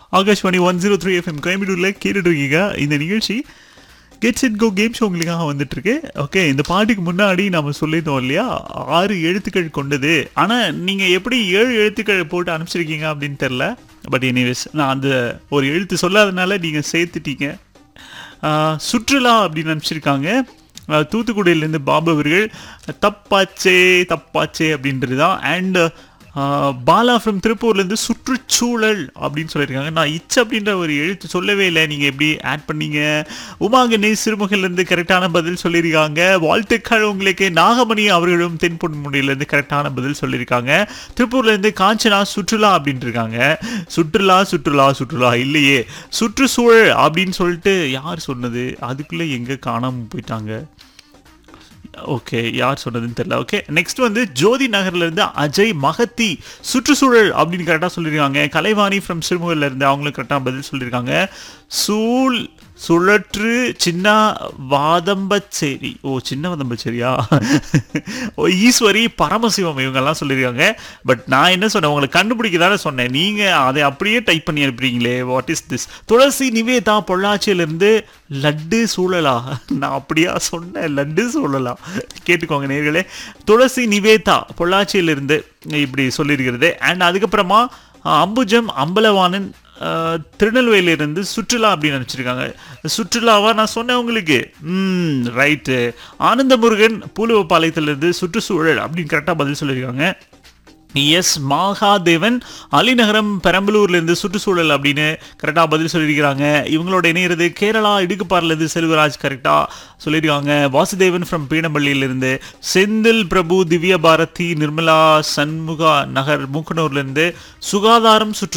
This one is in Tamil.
Akashvani one zero three FM கோயம்புத்தூரில் கேட்டுட்டு இருக்கீங்க இந்த நிகழ்ச்சி get set go game show உங்களுக்காக வந்துட்டு இருக்கு ஓகே இந்த பாட்டுக்கு முன்னாடி நம்ம சொல்லியிருந்தோம் இல்லையா ஆறு எழுத்துக்கள் கொண்டது ஆனால் நீங்கள் எப்படி ஏழு எழுத்துக்கள் போட்டு அனுப்பிச்சிருக்கீங்க அப்படின்னு தெரில பட் எனிவேஸ் நான் அந்த ஒரு எழுத்து சொல்லாதனால நீங்கள் சேர்த்துட்டீங்க ஆஹ், சுற்றுலா அப்படின்னு அனுப்பிச்சிருக்காங்க ஆஹ், தூத்துக்குடியிலேருந்து பாபு அவர்கள் தப்பாச்சே தப்பாச்சே அப்படின்றது தான் அண்ட் பாலா ஃப்ரம் திருப்பூர்லேருந்து சுற்றுச்சூழல் அப்படின்னு சொல்லியிருக்காங்க நான் இச் அப்படின்ற ஒரு எழுத்து சொல்லவே இல்லை நீங்கள் எப்படி ஆட் பண்ணீங்க உமாங்கனி சிறுமுகையிலேருந்து கரெக்டான பதில் சொல்லியிருக்காங்க வாழ்த்துக்கள் உங்களுக்கு நாகமணி அவர்களும் தென்பொன்முடியிலேருந்து கரெக்டான பதில் சொல்லியிருக்காங்க திருப்பூர்லேருந்து காஞ்சனா சுற்றுலா அப்படின்ட்டு இருக்காங்க சுற்றுலா சுற்றுலா சுற்றுலா இல்லையே சுற்றுச்சூழல் அப்படின்னு சொல்லிட்டு யார் சொன்னது அதுக்குள்ளே எங்கே காணாமல் போயிட்டாங்க ஓகே யார் சொன்னதுன்னு தெரியல ஓகே நெக்ஸ்ட் வந்து ஜோதி நகர்ல இருந்து அஜய் மகத்தி சுற்றுச்சூழல் அப்படின்னு கரெக்டாக சொல்லியிருக்காங்க கலைவாணி ஃப்ரம் சிறுமுகையில் இருந்து அவங்களும் கரெக்டாக பதில் சொல்லியிருக்காங்க சூழ் சுழற்று சின்ன வாதம்பச்சேரி ஓ சின்ன வாதம்பச்சேரியா ஓ ஈஸ்வரி பரமசிவம் இவங்கெல்லாம் சொல்லியிருக்காங்க பட் நான் என்ன சொன்னேன் உங்களை கண்டுபிடிக்க தானே சொன்னேன் நீங்கள் அதை அப்படியே டைப் பண்ணி அனுப்புறீங்களே what is this Thulasi Niveditha பொள்ளாச்சியிலிருந்து லட்டு சூழலா நான் அப்படியா சொன்னேன் லட்டு சூழலா கேட்டுக்கோங்க நேர்களே துளசி நிவேதா பொள்ளாச்சியிலிருந்து இப்படி சொல்லியிருக்கிறது அண்ட் அதுக்கப்புறமா அஹ், அம்புஜம் அம்பலவாணன் அஹ், திருநெல்வேலியிலிருந்து சுற்றுலா அப்படின்னு நினச்சிருக்காங்க சுற்றுலாவா நான் சொன்னேன் உங்களுக்கு ம் ரைட்டு ஆனந்த முருகன் பூலுவப்பாளையத்திலிருந்து சுற்றுச்சூழல் அப்படின்னு கரெக்டாக பதில் சொல்லியிருக்காங்க எஸ் மகாதேவன் அலிநகரம் பெரம்பலூர்லேருந்து சுற்றுச்சூழல் அப்படின்னு கரெக்டாக பதில் சொல்லியிருக்கிறாங்க இவங்களோட இணையிறது கேரளா இடுக்குப்பாറിலேருந்து செல்வராஜ் கரெக்டாக சொல்லியிருக்காங்க வாசுதேவன் ஃப்ரம் பீனம்பள்ளியிலிருந்து செந்தில் பிரபு திவ்ய பாரதி நிர்மலா சண்முகா நகர் மூக்கனூர்லேருந்து சுகாதாரம் சுற்று